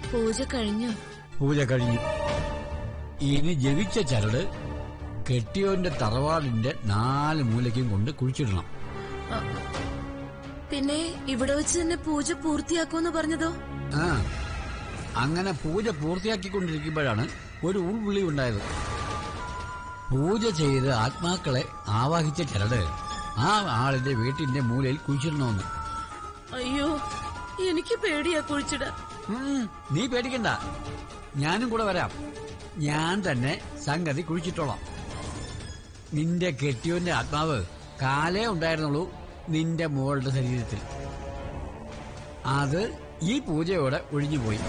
പൂജ കഴിഞ്ഞു പൂജ കഴിഞ്ഞു ഇനി ജപിച്ച ചരട് കെട്ടിയോന്റെ തറവാടിന്റെ നാല് മൂലയ്ക്കും കൊണ്ട് കുഴിച്ചിടണം ആ, പിന്നെ ഇവിടെ വെച്ച് തന്നെ പൂജ പൂർത്തിയാക്കുമെന്ന് പറഞ്ഞതോ ആ അങ്ങനെ പൂജ പൂർത്തിയാക്കിക്കൊണ്ടിരിക്കുമ്പോഴാണ് ഒരു ഉൾവിളി ഉണ്ടായത് പൂജ ചെയ്ത് ആത്മാക്കളെ ആവാഹിച്ച ചരട് ആ ആളിന്റെ വീട്ടിന്റെ മൂലയിൽ കുഴിച്ചിടണമെന്ന് അയ്യോ എനിക്ക് പേടിയാ കുഴിച്ചിടാൻ ഉം, നീ പേടിക്കണ്ട ഞാനും കൂടെ വരാം ഞാൻ തന്നെ സംഗതി കുഴിച്ചിട്ടോളാം നിന്റെ കെട്ടിയോന്റെ ആത്മാവ് കാലേ ഉണ്ടായിരുന്നുള്ളൂ നിന്റെ മോളുടെ ശരീരത്തിൽ അത് ഈ പൂജയോടെ ഒഴിഞ്ഞുപോയി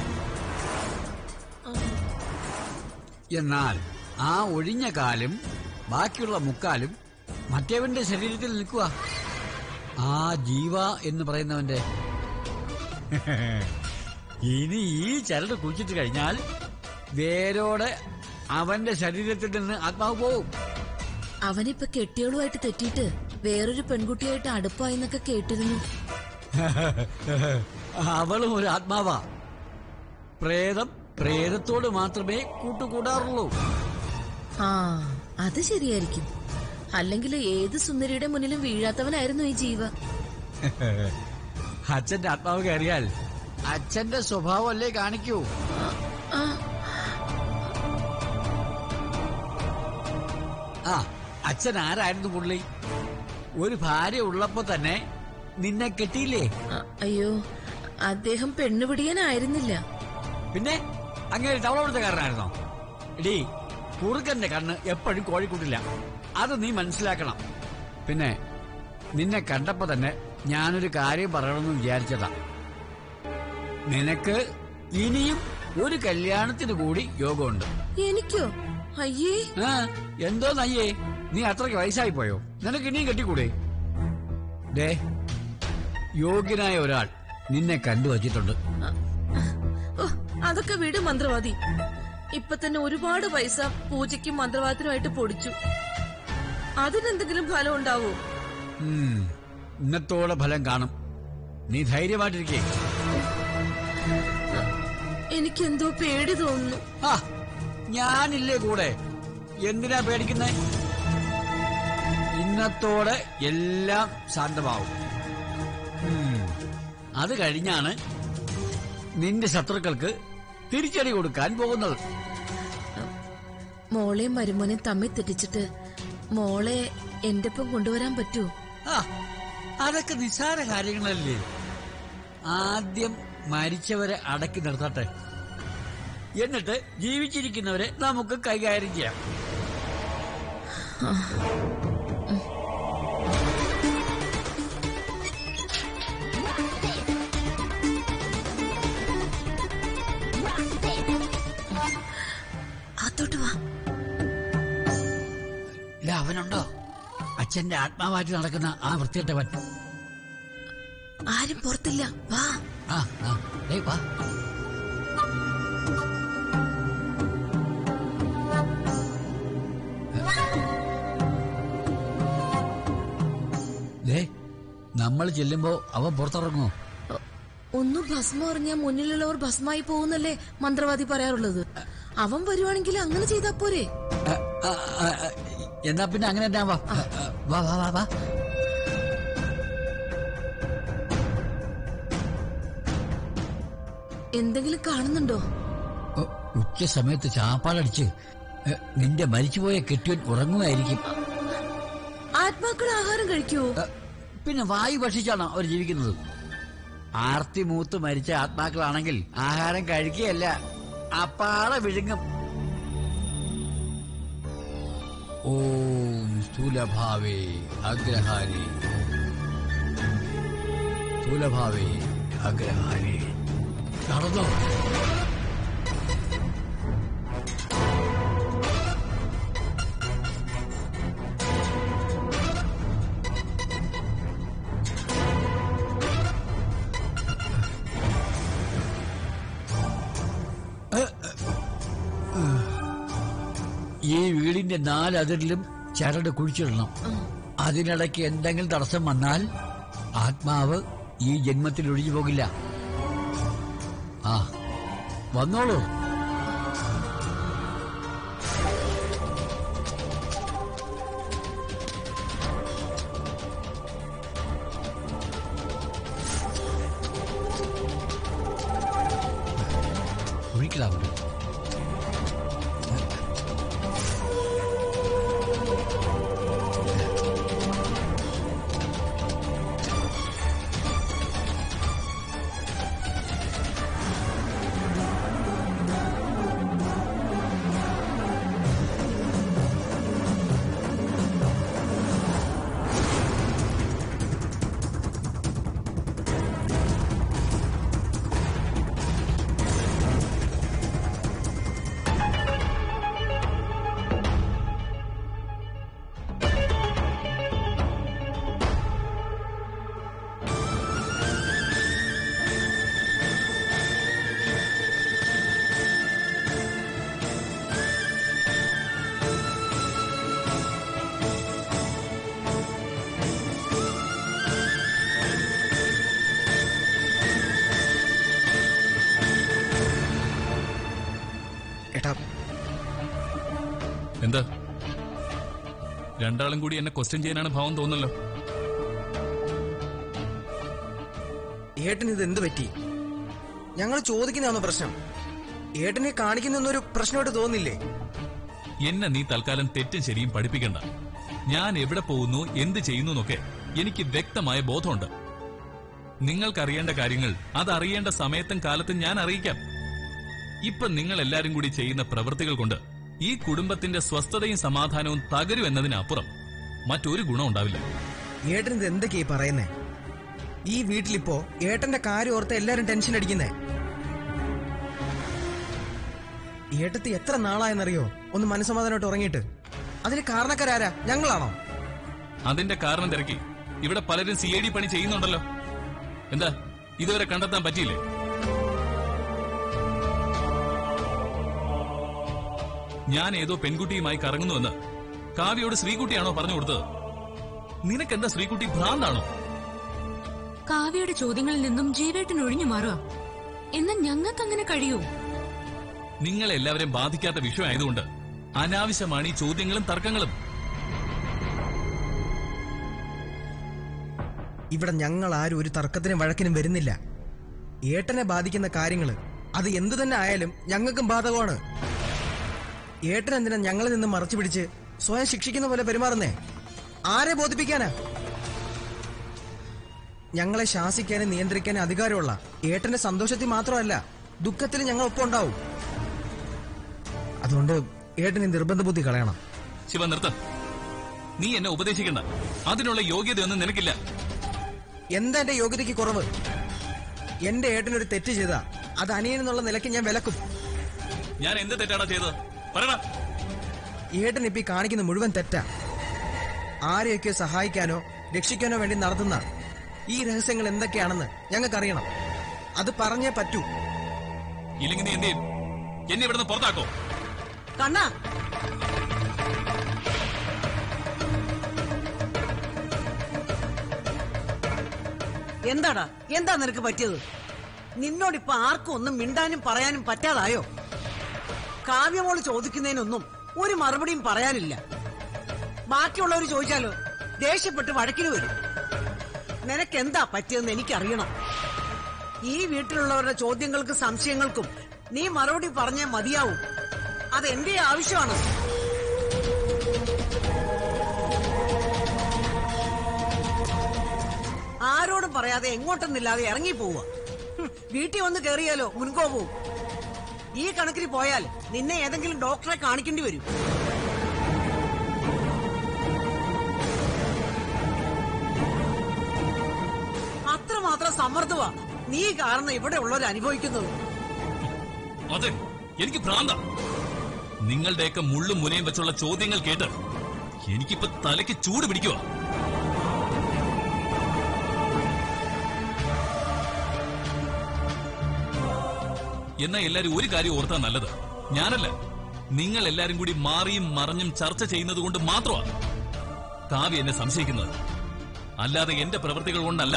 എന്നാൽ ആ ഒഴിഞ്ഞ കാലും ബാക്കിയുള്ള മുക്കാലും മറ്റേവന്റെ ശരീരത്തിൽ നിൽക്കുക ആ ജീവ എന്ന് പറയുന്നവന്റെ ഇനി ഈ ചരട് കുഴിച്ചിട്ട് കഴിഞ്ഞാൽ വേരോടെ അവന്റെ ശരീരത്തിൽ നിന്ന് ആത്മാവ് പോവും അവനിപ്പൊ കെട്ടിയോളുമായിട്ട് തെറ്റിയിട്ട് വേറൊരു പെൺകുട്ടിയായിട്ട് അടുപ്പായിന്നൊക്കെ കേട്ടിരുന്നു അവളും ഒരു ആത്മാവാ പ്രേതം പ്രേതത്തോട് മാത്രമേ കൂട്ടുകൂടാറുള്ളൂ ആ അത് ശരിയായിരിക്കും അല്ലെങ്കിൽ ഏത് സുന്ദരിയുടെ മുന്നിലും വീഴാത്തവനായിരുന്നു ഈ ജീവ അച്ഛന്റെ ആത്മാവ് കയറിയാൽ അച്ഛന്റെ സ്വഭാവമല്ലേ കാണിക്കൂ ആ ആ അച്ഛൻ ആരായിരുന്നു പുള്ളി ഒരു ഭാര്യ ഉള്ളപ്പോ തന്നെ നിന്നെ കെട്ടിയില്ലേ ആ, അയ്യോ അദ്ദേഹം പെണ്ണുപിടിയനായിരുന്നില്ല പിന്നെ അങ്ങനെ തവളവിടുത്തക്കാരനായിരുന്നോ എടീ കുറുക്കന്റെ കണ്ണ് എപ്പോഴും കോഴിക്കൂട്ടില്ല അത് നീ മനസ്സിലാക്കണം പിന്നെ നിന്നെ കണ്ടപ്പോ തന്നെ ഞാനൊരു കാര്യം പറയണമെന്ന് വിചാരിച്ചതാ നിനക്ക് ഇനിയും ഒരു കല്യാണത്തിന് കൂടി യോഗമുണ്ട് എനിക്കോ അയ്യേ ആ എന്തോ നയ്യേ നീ അത്രയ്ക്ക് വയസ്സായി പോയോ നിനക്ക് ഇനിയും കെട്ടിക്കൂടെ ദേ യോഗ്യനായ ഒരാൾ നിന്നെ കണ്ടുവച്ചിട്ടുണ്ട് ഓ, അതൊക്കെ വിട് മന്ത്രവാദി ഇപ്പൊ തന്നെ ഒരുപാട് പൈസ പൂജയ്ക്കും മന്ത്രവാദത്തിനുമായിട്ട് പൊടിച്ചു അതിനെന്തെങ്കിലും ഫലം ഉണ്ടാവോ ഉം, ഇന്നത്തോടെ ഫലം കാണും നീ ധൈര്യമായിട്ടിരിക്കേ എനിക്കെന്തോ പേടി തോന്നുന്നു ആ ഞാനില്ലേ കൂടെ എന്തിനാ പേടിക്കുന്നേ ഇന്നത്തോടെ എല്ലാം ശാന്തമാവും ഉം, അത് കഴിഞ്ഞാണ് നിന്റെ ശത്രുക്കൾക്ക് തിരിച്ചടി കൊടുക്കാൻ പോകുന്നത് മോളെയും മരുമോനെയും തമ്മിൽ തെറ്റിച്ചിട്ട് മോളെ എന്റെ ഒപ്പം കൊണ്ടുവരാൻ പറ്റുമോ ആ അതൊക്കെ നിസ്സാര കാര്യങ്ങളല്ലേ ആദ്യം മരിച്ചവരെ അടക്കി നിർത്തട്ടെ എന്നിട്ട് ജീവിച്ചിരിക്കുന്നവരെ നമുക്ക് കൈകാര്യം ചെയ്യാം അതോട്ട് വാ ഇല്ല, അവനുണ്ടോ അച്ഛന്റെ ആത്മാവായിട്ട് നടക്കുന്ന ആ വൃത്തിയിട്ടവൻ ആരും പുറത്തില്ല വാ ആ ആ ഏയ് വാ ദേ നമ്മൾ ചെല്ലുമ്പോ അവൻ പുറത്തിറങ്ങുമോ ഒ- ഒന്നും ഭസ്മം അറിഞ്ഞാൽ മുന്നിലുള്ളവർ ഭസ്മായി പോകുന്നല്ലേ മന്ത്രവാദി പറയാറുള്ളത് അവൻ വരുവാണെങ്കിൽ അങ്ങനെ ചെയ്താ പോരെ ആ, ആ, ആ, ആ, എന്നാ പിന്നെ അങ്ങനെ തന്നെ വാ ആ, ആ, വാ വാ വാ വാ എന്തെങ്കിലും കാണുന്നുണ്ടോ ഓ, ഉച്ച സമയത്ത് ചാപ്പാടടിച്ച് ഏ, നിന്റെ മരിച്ചുപോയ കെട്ടിയൻ ഉറങ്ങുമായിരിക്കും ആത്മാക്കൾ ആഹാരം കഴിക്കുവോ ഏ, പിന്നെ വായു ഭക്ഷിച്ചാണ് അവർ ജീവിക്കുന്നത് ആർത്തി മൂത്ത് മരിച്ച ആത്മാക്കളാണെങ്കിൽ ആഹാരം കഴിക്കുകയല്ല അപ്പാടെ വിഴുങ്ങും ഓം സ്ഥൂലഭാവേ അഗ്രഹാരി സ്ഥൂലഭാവേ അഗ്രഹാരി നടന്നോ ഈ വീടിന്റെ നാലതിരിലും ചരട് കുഴിച്ചിടണം അതിനിടയ്ക്ക് എന്തെങ്കിലും തടസ്സം വന്നാൽ ആത്മാവ് ഈ ജന്മത്തിൽ ഒഴിഞ്ഞു പോകില്ല ആ വന്നോളൂ ഒഴിക്കലാ ഏട്ടാ എന്താ രണ്ടാളും കൂടി എന്നെ ക്വസ്റ്റ്യൻ ചെയ്യാനാണ് ഭാവം തോന്നല്ലോ ഏട്ടന് ഇത് എന്ത് പറ്റി ഞങ്ങൾ ചോദിക്കുന്നതാണോ പ്രശ്നം ഏട്ടനെ കാണിക്കുന്നൊരു പ്രശ്നമായിട്ട് തോന്നില്ലേ എന്നെ നീ തൽക്കാലം തെറ്റും ശരിയും പഠിപ്പിക്കണ്ട ഞാൻ എവിടെ പോകുന്നു എന്ത് ചെയ്യുന്നു എന്നൊക്കെ എനിക്ക് വ്യക്തമായ ബോധമുണ്ട് നിങ്ങൾക്കറിയേണ്ട കാര്യങ്ങൾ അതറിയേണ്ട സമയത്തും കാലത്തും ഞാൻ അറിയിക്കാം ഇപ്പൊ നിങ്ങൾ എല്ലാരും കൂടി ചെയ്യുന്ന പ്രവൃത്തികൾ കൊണ്ട് ഈ കുടുംബത്തിന്റെ സ്വസ്ഥതയും സമാധാനവും തകരും എന്നതിനപ്പുറം മറ്റൊരു ഗുണം ഉണ്ടാവില്ല ഏട്ടൻ ഇത് എന്തൊക്കെയായി പറയുന്നേ ഈ വീട്ടിലിപ്പോ ഏട്ടന്റെ കാര്യം ഓർത്ത് എല്ലാരും ടെൻഷൻ അടിക്കുന്നേ ഏട്ടത്തി എത്ര നാളായെന്നറിയോ ഒന്ന് മനസ്സമാധാനമായിട്ട് ഉറങ്ങിയിട്ട് അതിന് കാരണക്കാരാരാ ഞങ്ങളാണോ അതിന്റെ കാരണം തിരക്കി ഇവിടെ പലരും സി ഐ ഡി പണി ചെയ്യുന്നുണ്ടല്ലോ എന്താ ഇതുവരെ കണ്ടെത്താൻ പറ്റിയില്ലേ ഞാൻ ഏതോ പെൺകുട്ടിയുമായി കറങ്ങുന്നുവെന്ന് കാവ്യയോട് ശ്രീകുട്ടിയാണോ പറഞ്ഞു കൊടുത്തത് നിനക്കെന്താ ശ്രീകുട്ടി ഭ്രാന്താണോ കാവ്യയുടെ ചോദ്യങ്ങളിൽ നിന്നും ജീവേട്ടൻ ഒഴിഞ്ഞു മാറുക എന്നാൽ ഞങ്ങൾക്ക് അങ്ങനെ കഴിയൂ നിങ്ങളെ എല്ലാവരെയും ബാധിക്കാത്ത വിഷയമായതുകൊണ്ട് അനാവശ്യമാണ് ഈ ചോദ്യങ്ങളും തർക്കങ്ങളും ഇവിടെ ഞങ്ങൾ ആരും ഒരു തർക്കത്തിനും വഴക്കിനും വരുന്നില്ല ഏട്ടനെ ബാധിക്കുന്ന കാര്യങ്ങള് അത് എന്തു തന്നെ ആയാലും ഞങ്ങൾക്കും ബാധകമാണ് ഏട്ടൻ എന്തിനാ ഞങ്ങളിൽ നിന്ന് മറച്ചു പിടിച്ച് സ്വയം ശിക്ഷിക്കുന്ന പോലെ പെരുമാറുന്നേ ആരെ ബോധിപ്പിക്കാനാ ഞങ്ങളെ ശാസിക്കാനും നിയന്ത്രിക്കാനും അധികാരമുള്ള ഏട്ടന്റെ സന്തോഷത്തിൽ മാത്രമല്ല ദുഃഖത്തിൽ ഞങ്ങൾ ഒപ്പം ഉണ്ടാവും അതുകൊണ്ട് ഏട്ടന് ഈ നിർബന്ധ ബുദ്ധി കളയണം ശിവ നിർത്ത നീ എന്നെ ഉപദേശിക്കണ്ട അതിനുള്ള യോഗ്യതയൊന്നും നിനക്കില്ല എന്താ എന്റെ യോഗ്യതയ്ക്ക് കുറവ് എന്റെ ഏട്ടനൊരു തെറ്റ് ചെയ്ത അത് അനിയനെന്നുള്ള നിലയ്ക്ക് ഞാൻ വിലക്കും ഞാൻ എന്ത് തെറ്റാടാ ചെയ്തത് പറയടാ ഏട്ടൻ ഇപ്പൊ ഈ കാണിക്കുന്ന മുഴുവൻ തെറ്റാ ആരെയൊക്കെ സഹായിക്കാനോ രക്ഷിക്കാനോ വേണ്ടി നടത്തുന്ന ഈ രഹസ്യങ്ങൾ എന്തൊക്കെയാണെന്ന് ഞങ്ങൾക്കറിയണം അത് പറഞ്ഞേ പറ്റൂ ഇല്ലെങ്കിൽ നീ എന്ത് ചെയ്യും എന്നെ ഇവിടുന്ന് പുറത്താക്കോ കണ്ണാ എന്താടാ എന്താ നിനക്ക് പറ്റിയത് നിന്നോടിപ്പൊ ആർക്കും ഒന്നും മിണ്ടാനും പറയാനും പറ്റാതായോ കാവ്യമോള് ചോദിക്കുന്നതിനൊന്നും ഒരു മറുപടിയും പറയാനില്ല ബാക്കിയുള്ളവർ ചോദിച്ചാലോ ദേഷ്യപ്പെട്ട് വഴക്കിന് വരും നിനക്കെന്താ പറ്റിയതെന്ന് എനിക്കറിയണം ഈ വീട്ടിലുള്ളവരുടെ ചോദ്യങ്ങൾക്കും സംശയങ്ങൾക്കും നീ മറുപടി പറഞ്ഞേ മതിയാവും അത് എന്റെ ആവശ്യമാണ് ആരോടും പറയാതെ എങ്ങോട്ടൊന്നില്ലാതെ ഇറങ്ങി പോവുക ഹും, വീട്ടിൽ വന്ന് കയറിയാലോ മുൻകോ പോവും ഈ കണക്കിന് പോയാൽ നിന്നെ ഏതെങ്കിലും ഡോക്ടറെ കാണിക്കേണ്ടി വരും അത്രമാത്രം സമ്മർദ്ദമാ നീ കാരണം ഇവിടെ ഉള്ളവർ അനുഭവിക്കുന്നത് അതെ എനിക്ക് ഭ്രാന്ത നിങ്ങളുടെയൊക്കെ മുള്ളും മുനയും വെച്ചുള്ള ചോദ്യങ്ങൾ കേട്ട് എനിക്കിപ്പോ തലയ്ക്ക് ചൂട് പിടിക്കുക എന്നാ എല്ലാരും ഒരു കാര്യം ഓർത്താ നല്ലത് ഞാനല്ല നിങ്ങൾ എല്ലാരും കൂടി മാറിയും മറഞ്ഞും ചർച്ച ചെയ്യുന്നത് കൊണ്ട് മാത്രമാ കാവ്യ എന്നെ സംശയിക്കുന്നത് അല്ലാതെ എന്റെ പ്രവൃത്തികൾ കൊണ്ടല്ല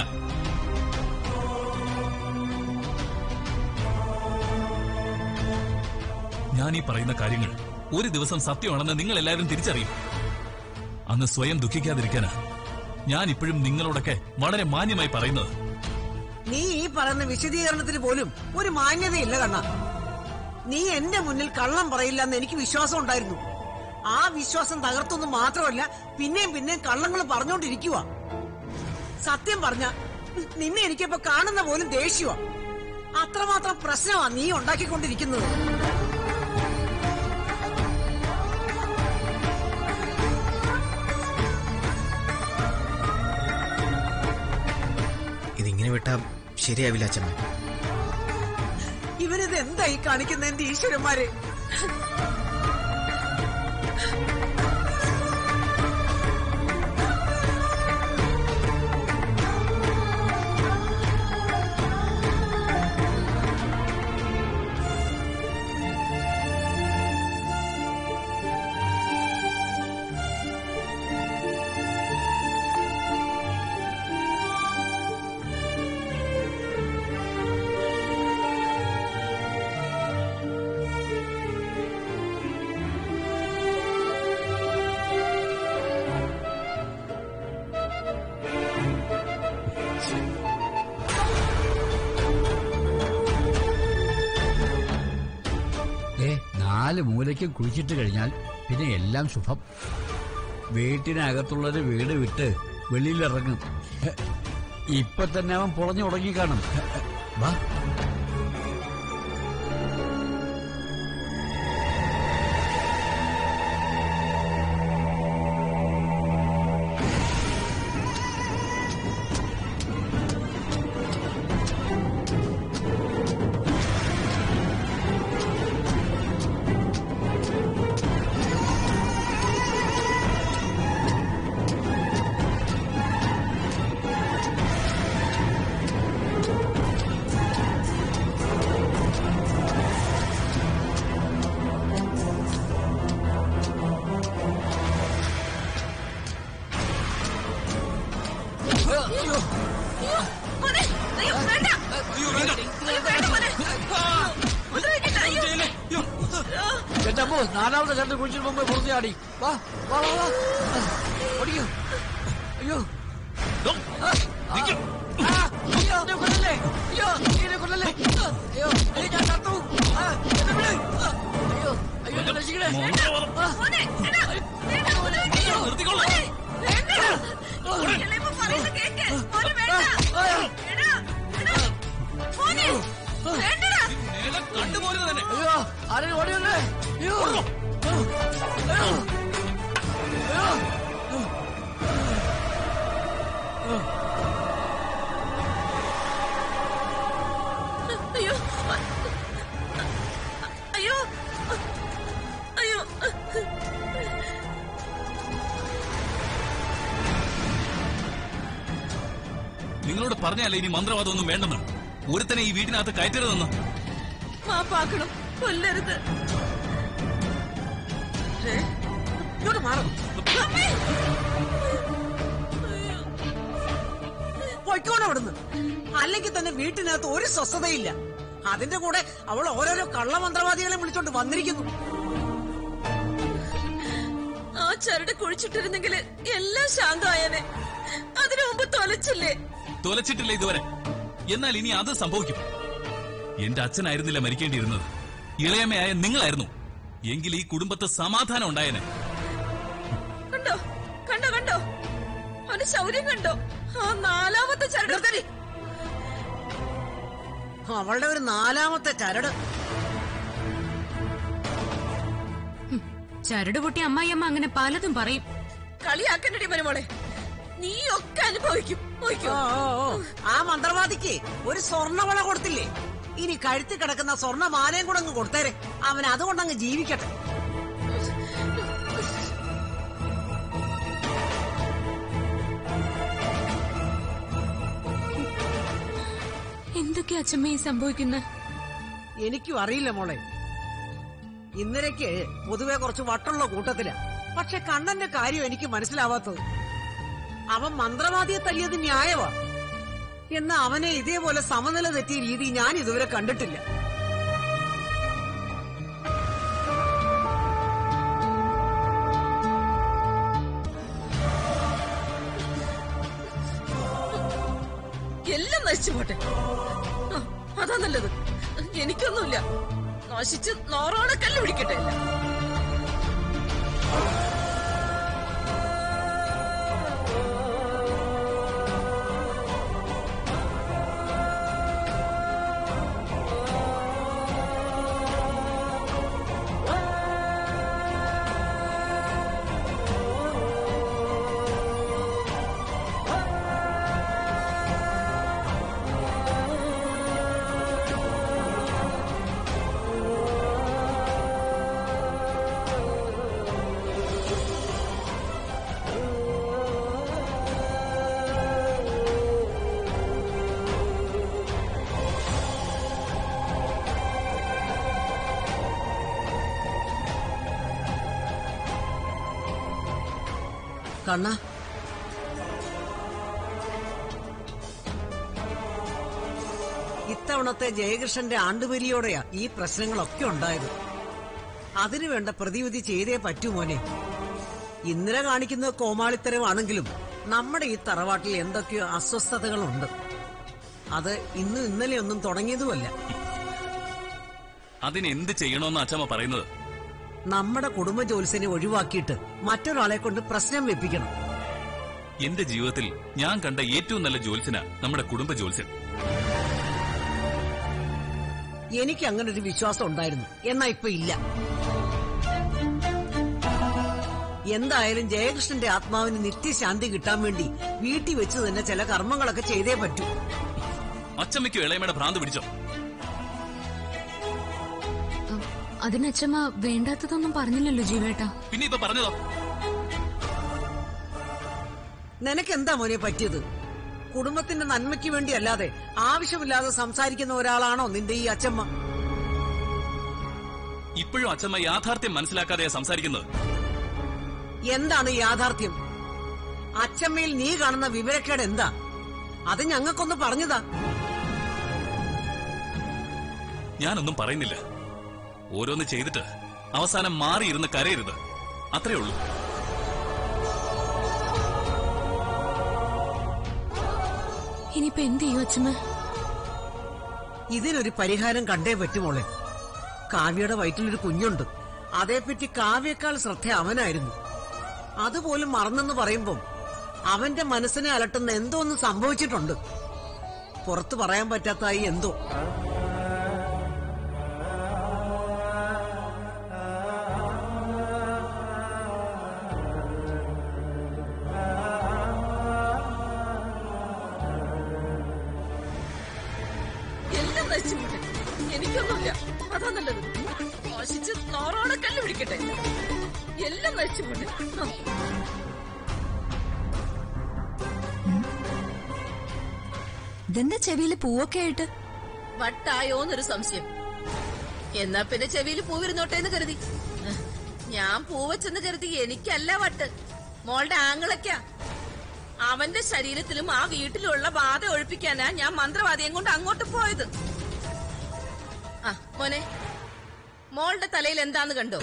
ഞാൻ ഈ പറയുന്ന കാര്യങ്ങൾ ഒരു ദിവസം സത്യമാണെന്ന് നിങ്ങൾ എല്ലാവരും തിരിച്ചറിയും അന്ന് സ്വയം ദുഃഖിക്കാതിരിക്കാനാ ഞാൻ ഇപ്പോഴും നിങ്ങളോടൊക്കെ വളരെ മാന്യമായി പറയുന്നത് നീ ഈ പറയുന്ന വിശദീകരണത്തിന് പോലും ഒരു മാന്യതയില്ല കണ്ണ നീ എന്റെ മുന്നിൽ കള്ളം പറയില്ല എന്ന് എനിക്ക് വിശ്വാസം ഉണ്ടായിരുന്നു ആ വിശ്വാസം തകർത്തൊന്നും മാത്രമല്ല പിന്നെയും പിന്നെയും കള്ളങ്ങൾ പറഞ്ഞുകൊണ്ടിരിക്കുക സത്യം പറഞ്ഞ നിന്നെ എനിക്കിപ്പോ കാണുന്ന പോലും ദേഷ്യമാ അത്രമാത്രം പ്രശ്നമാ നീ ഉണ്ടാക്കിക്കൊണ്ടിരിക്കുന്നത് ഇതിങ്ങനെ വിട്ടാ ശരിയാവില്ല അച്ഛമ്മ ഇവരിത് എന്തായി കാണിക്കുന്ന എന്റെ ഈശ്വരന്മാരെ ഏ നാല് മൂലയ്ക്കും കുഴിച്ചിട്ട് കഴിഞ്ഞാൽ പിന്നെ എല്ലാം ശുഭം വീട്ടിനകത്തുള്ളൊരു വീട് വിട്ട് വെളിയിലിറങ്ങും ഹെ, ഇപ്പൊ തന്നെ അവൻ പൊളഞ്ഞു തുടങ്ങി കാണും ഹെ, ഹെ, വാ എന്റെ അമ്മോ നാലാമത്തെ കണ്ട് കുഴിച്ചിട്ട് മുമ്പ് പുറത്തു ചാടി വാ വാ വാ വാ ഓടിക്കോ അയ്യോ ആ, ആ, ആ, അയ്യോ, എന്നെ കൊല്ലല്ലേ അയ്യോ എന്നെ കൊല്ലല്ലേ അയ്യോ അയ്യോ ഞാൻ ചത്തു ആ, എന്നെ വിട്. ആ, അയ്യോ അയ്യോ എന്നെ രക്ഷിക്കണേ ആ, അയ്യോ, നിർത്തിക്കൊള്ളാം. കണ്ടുപോരുത് തന്നെ അയ്യോ ആരെയും ഓടിയല്ലേ അയ്യോ അയ്യോ അയ്യോ അയ്യോ അയ്യോ അയ്യോ നിങ്ങളോട് പറഞ്ഞല്ലേ ഇനി മന്ത്രവാദമൊന്നും വേണ്ടെന്ന് ഒരുത്തനെ ഈ വീടിനകത്ത് കയറ്റരുതെന്ന് മാപ്പാക്കണം കൊല്ലരുത് ഏ? ഇങ്ങോട്ട് മാറും പൊയ്ക്കോണം അവിടുന്ന് അല്ലെങ്കിൽ തന്നെ വീട്ടിനകത്ത് ഒരു സ്വസ്ഥതയില്ല അതിന്റെ കൂടെ അവൾ ഓരോരോ കള്ളമന്ത്രവാദികളെ വിളിച്ചോണ്ട് വന്നിരിക്കുന്നു ആ ചരട് കുഴിച്ചിട്ടിരുന്നെങ്കിൽ എല്ലാം ശാന്തമായനെ അതിനു മുമ്പ് തൊലച്ചില്ലേ തൊലച്ചിട്ടില്ല ഇതുവരെ എന്നാൽ ഇനി അത് സംഭവിക്കും എന്റെ അച്ഛനായിരുന്നില്ല മരിക്കേണ്ടിയിരുന്നത് ഇളയമ്മയായ നിങ്ങളായിരുന്നു എങ്കിൽ ഈ കുടുംബത്തെ സമാധാനം ഉണ്ടായേനെ കണ്ടോ കണ്ടോ കണ്ടോ അവന് ശൗര്യം കണ്ടോ ആ നാലാമത്തെ ചരട് നിർത്തടി. അവളുടെ ഒരു നാലാമത്തെ ചരട് ചരട് പൊട്ടി അമ്മായിയമ്മ അങ്ങനെ പലതും പറയും കളിയാക്കണ്ടടി മരുമോളെ നീ ഒക്കെ അനുഭവിക്കും നോക്കിക്കോ. ഓ, ഓ, ഓ. ആ മന്ത്രവാദിക്ക് ഒരു സ്വർണ്ണവള കൊടുത്തില്ലേ ഇനി കഴുത്തി കിടക്കുന്ന സ്വർണ്ണ മാലയും കൂടെ അങ്ങ് കൊടുത്തേരെ അവൻ അതുകൊണ്ടങ്ങ് ജീവിക്കട്ടെ എന്തൊക്കെയാ അച്ഛമ്മയെ സംഭവിക്കുന്നത് എനിക്കും അറിയില്ല മോളെ ഇന്നലേക്ക് പൊതുവെ കുറച്ച് വട്ടുള്ള കൂട്ടത്തിലാ പക്ഷെ കണ്ണന്റെ കാര്യം എനിക്ക് മനസ്സിലാവാത്തത് അവൻ മന്ത്രവാദിയെ തല്ലിയത് ന്യായവാ എന്നാ അവനെ ഇതേപോലെ സമനില തെറ്റിയ രീതി ഞാൻ ഇതുവരെ കണ്ടിട്ടില്ല എല്ലാം നശിച്ചു പോട്ടെ ആ, അതാ നല്ലത് എനിക്കൊന്നുമില്ല നശിച്ച് നോറോടെ കല്ല് പിടിക്കട്ടെ എല്ലാം. കണ്ണ ഇത്തവണത്തെ ജയകൃഷ്ണന്റെ ആണ്ടുപരിയോടെയാ ഈ പ്രശ്നങ്ങളൊക്കെ ഉണ്ടായത് അതിനു വേണ്ട പ്രതിവിധി ചെയ്തേ പറ്റൂ മോനെ ഇന്നലെ കാണിക്കുന്നത് കോമാളിത്തരമാണെങ്കിലും നമ്മുടെ ഈ തറവാട്ടിൽ എന്തൊക്കെയോ അസ്വസ്ഥതകളുണ്ട് അത് ഇന്നും ഇന്നലെയൊന്നും തുടങ്ങിയതുമല്ല അതിന് എന്ത് ചെയ്യണമെന്ന് അച്ഛമ്മ പറയുന്നത് നമ്മുടെ കുടുംബ ജോലിസിനെ ഒഴിവാക്കിയിട്ട് മറ്റൊരാളെ കൊണ്ട് പ്രശ്നം വെപ്പിക്കണം എന്റെ ജീവിതത്തിൽ ഞാൻ കണ്ട ഏറ്റവും നല്ല ജോത്സ്യന നമ്മുടെ കുടുംബ ജോത്സ്യൻ എനിക്ക് അങ്ങനെ ഒരു വിശ്വാസം ഉണ്ടായിരുന്നു എന്നാ ഇപ്പൊ ഇല്ല എന്തായാലും ജയകൃഷ്ണന്റെ ആത്മാവിന് നിത്യശാന്തി കിട്ടാൻ വേണ്ടി വീട്ടിൽ വെച്ച് തന്നെ ചില കർമ്മങ്ങളൊക്കെ ചെയ്തേ പറ്റൂ അച്ചമ്മയ്ക്ക് ഇളയമയുടെ ഭ്രാന്ത് പിടിച്ചോ ഉം, അതിന് അച്ഛമ്മ വേണ്ടാത്തതൊന്നും പറഞ്ഞില്ലല്ലോ ജീവേട്ടാ പിന്നെ ഇപ്പൊ പറഞ്ഞതോ നിനക്ക് എന്താ മോനെ പറ്റിയത് കുടുംബത്തിന്റെ നന്മയ്ക്ക് വേണ്ടി അല്ലാതെ ആവശ്യമില്ലാതെ സംസാരിക്കുന്ന ഒരാളാണോ നിന്റെ ഈ അച്ഛമ്മ ഇപ്പോഴും അച്ചമ്മ യാഥാർത്ഥ്യം മനസ്സിലാക്കാതെയാ സംസാരിക്കുന്നത് എന്താണ് യാഥാർത്ഥ്യം അച്ഛമ്മയിൽ നീ കാണുന്ന വിവരക്കേട് എന്താ അത് ഞങ്ങൾക്കൊന്ന് പറഞ്ഞതാ ഞാനൊന്നും പറയുന്നില്ല ഓരോന്ന് ചെയ്തിട്ട് അവസാനം മാറിയിരുന്ന് കരയരുത് അത്രേ ഉള്ളൂ ഇനിയിപ്പോ എന്ത് ചെയ്യും അച്ഛമ്മ ഇതിനൊരു പരിഹാരം കണ്ടേ പറ്റുമോളെ കാവ്യയുടെ വയറ്റിലൊരു കുഞ്ഞുണ്ട് അതേപ്പറ്റി കാവ്യേക്കാൾ ശ്രദ്ധ അവനായിരുന്നു അതുപോലും മറന്നെന്ന് പറയുമ്പം അവന്റെ മനസ്സിനെ അലട്ടുന്ന എന്തോ ഒന്ന് സംഭവിച്ചിട്ടുണ്ട് പുറത്തു പറയാൻ പറ്റാത്തായി എന്തോ എല്ലാം നശിച്ചു പോട്ടെ എനിക്കൊന്നുമില്ല അതാ നല്ലത് നശിച്ച് നോറോടെ കല്ല് പിടിക്കട്ടെ എല്ലാം നശിച്ചു പോട്ടെ ആ. ഇതെന്താ ചെവിയില് പൂവൊക്കെ ആയിട്ട് വട്ടായോന്നൊരു സംശയം എന്നാ പിന്നെ ചെവിയിൽ പൂവിരുന്നോട്ടെ എന്ന് കരുതി ഞാൻ പൂവച്ചെന്ന് കരുതി എനിക്കല്ല വട്ട് മോളുടെ ആങ്ങളൊക്കാ അവന്റെ ശരീരത്തിലും ആ വീട്ടിലുള്ള ബാധ ഒഴിപ്പിക്കാനാ ഞാൻ മന്ത്രവാദിയും കൊണ്ട് അങ്ങോട്ട് പോയത് ആ മോനെ മോളുടെ തലയിൽ എന്താന്ന് കണ്ടോ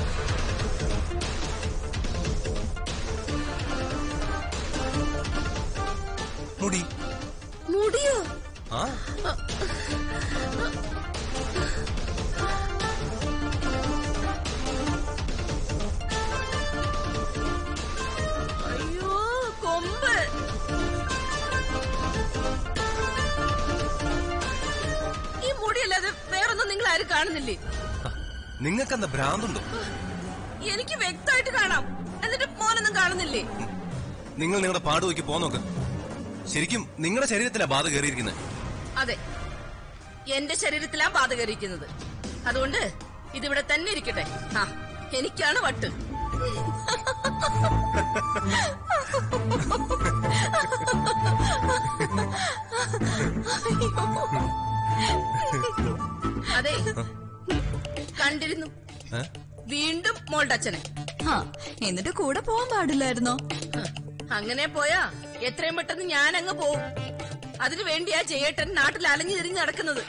മുടി മുടിയോ ആ അയ്യോ കൊമ്പ് ഈ മുടിയല്ലാതെ വേറൊന്നും നിങ്ങൾ ആരും കാണുന്നില്ലേ നിങ്ങൾക്കെന്താ ഭ്രാന്തുണ്ടോ എനിക്ക് വ്യക്തമായിട്ട് കാണാം എന്നിട്ട് മോനൊന്നും കാണുന്നില്ലേ നിങ്ങൾ നിങ്ങളുടെ പാട് നോക്കി പോന്നോക്ക് ശരിക്കും നിങ്ങളുടെ ശരീരത്തിലാ ബാധ കയറിയിരിക്കുന്നത് അതെ എന്റെ ശരീരത്തിലാ ബാധ കയറിയിരിക്കുന്നത് അതുകൊണ്ട് ഇതിവിടെ തന്നെ ഇരിക്കട്ടെ ആ എനിക്കാണ് വട്ട് അതെ കണ്ടിരുന്നു ഏ? വീണ്ടും മോളുടെ അച്ഛനെ ആ എന്നിട്ട് കൂടെ പോവാൻ പാടില്ലായിരുന്നോ ഹ, അങ്ങനെ പോയാ എത്രയും പെട്ടെന്ന് ഞാൻ അങ്ങ് പോവും അതിനു വേണ്ടിയാ ജയേട്ടൻ നാട്ടിൽ അലഞ്ഞു തിരിഞ്ഞ് നടക്കുന്നത്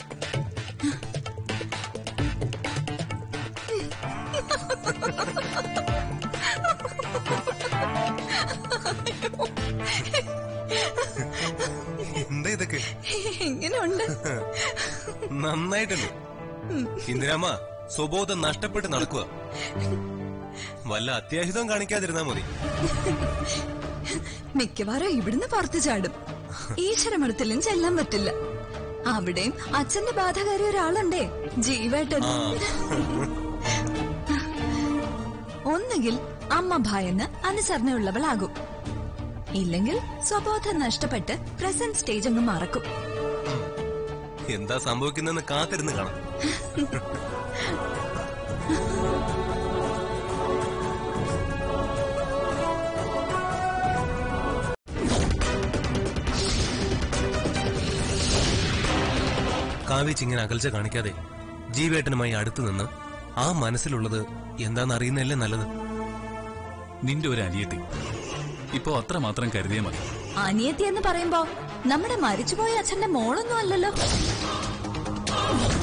എന്താ ഇതൊക്കെ എങ്ങനെയുണ്ട് നന്നായിട്ടുണ്ട് ഇന്ദിരാമ്മ സ്വബോധം നഷ്ടപ്പെട്ട് നടക്കുക വല്ല അത്യാഹിതം കാണിക്കാതിരുന്നാ മതി മിക്കവാറും ഇവിടുന്ന് പുറത്തു ചാടും ഈശ്വരമഠത്തിലും ചെല്ലാൻ പറ്റില്ല അവിടെയും അച്ഛന്റെ ബാധ കയറിയ ഒരാളുണ്ടേ ജീവേട്ടൻ ആ ഒന്നുകിൽ അമ്മ ഭയന്ന് അനുസരണയുള്ളവളാകും ഇല്ലെങ്കിൽ സ്വബോധം നഷ്ടപ്പെട്ട് പ്രസന്റ് സ്റ്റേജ് അങ്ങ് മറക്കും എന്താ സംഭവിക്കുന്നെന്ന് കാത്തിരുന്ന് കാണാം കാവേച്ച് ഇങ്ങനെ അകൽച്ച കാണിക്കാതെ ജീവേട്ടനുമായി അടുത്തു നിന്ന് ആ മനസ്സിലുള്ളത് എന്താണെന്ന് അറിയുന്നതല്ലേ നല്ലത് നിന്റെ ഒരു അനിയത്തി ഇപ്പോ അത്രമാത്രം കരുതിയേ മതി അനിയത്തി എന്ന് പറയുമ്പോ നമ്മുടെ മരിച്ചുപോയ അച്ഛന്റെ മോളൊന്നും അല്ലല്ലോ